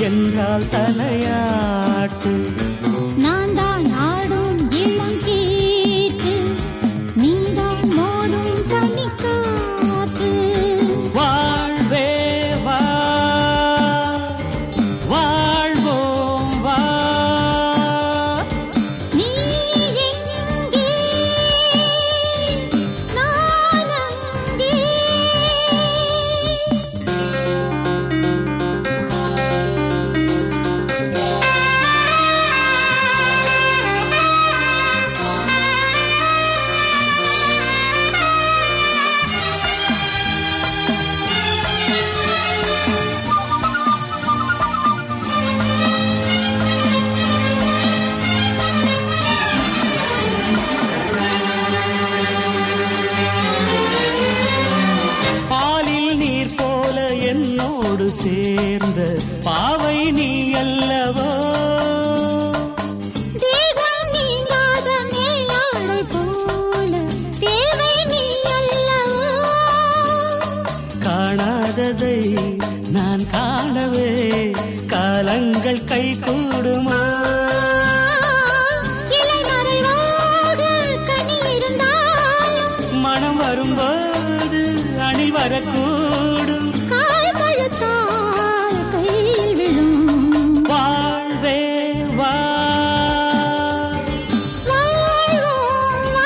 என்றால் தலையாட்டு நான் தான் ஆடும் இளம் கீற்று நீதான் மோதும் பனிக்காற்று வாழ்வே வா வாழ்வோம் வா நீ எங்கே நான் அங்கே பாலில் நீர் போல என்னோடு சேர்ந்த பாவை நீ அல்லவோ தேகம் நீங்காத மேலாடை போல தேவை நீ அல்லவோ காணாததை நான் காணவே காலங்கள் கை கூடுமா இலை மறைவாக கனி இருந்தாலும் மனம் வரும்போது அணில் வரக்கூடும் கால் பழுத்தால் கையில் விழும் வாழ்வே வா வாழ்வோம் வா.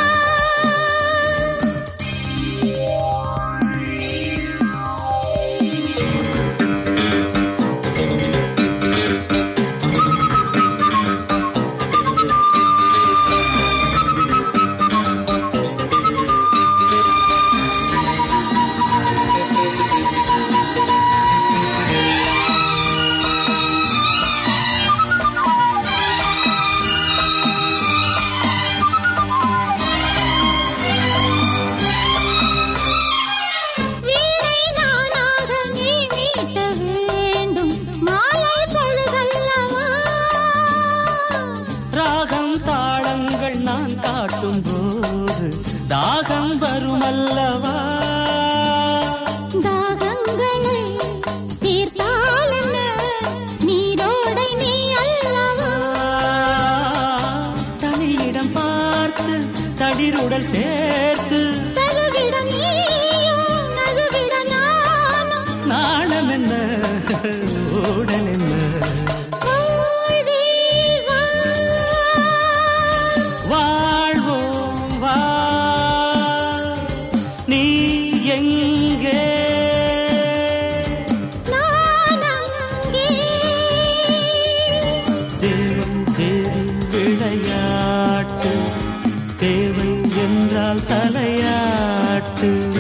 வீணை நானாக நீ மீட்ட வேண்டும் மாலை பொழுதல்லவா ராகம் தாளங்கள் நான் காட்டும் போது தாகம் வருமல்லவா தாகங்களை தீர்த்தால் என்ன நீரோடை நீ அல்லவா தனியிடம் பார்த்து தடிருடல் சேர்த்து தருவிட நீயும் நழுவிட நானும் நாணம் என்ன ஓடல் என்ன வாழ்வே வா. வாழ்வோம் வா நீ எங்கே நான் அங்கே. தேவன் தேடி விளையாட்டு தேவை என்றால் தலையாட்டு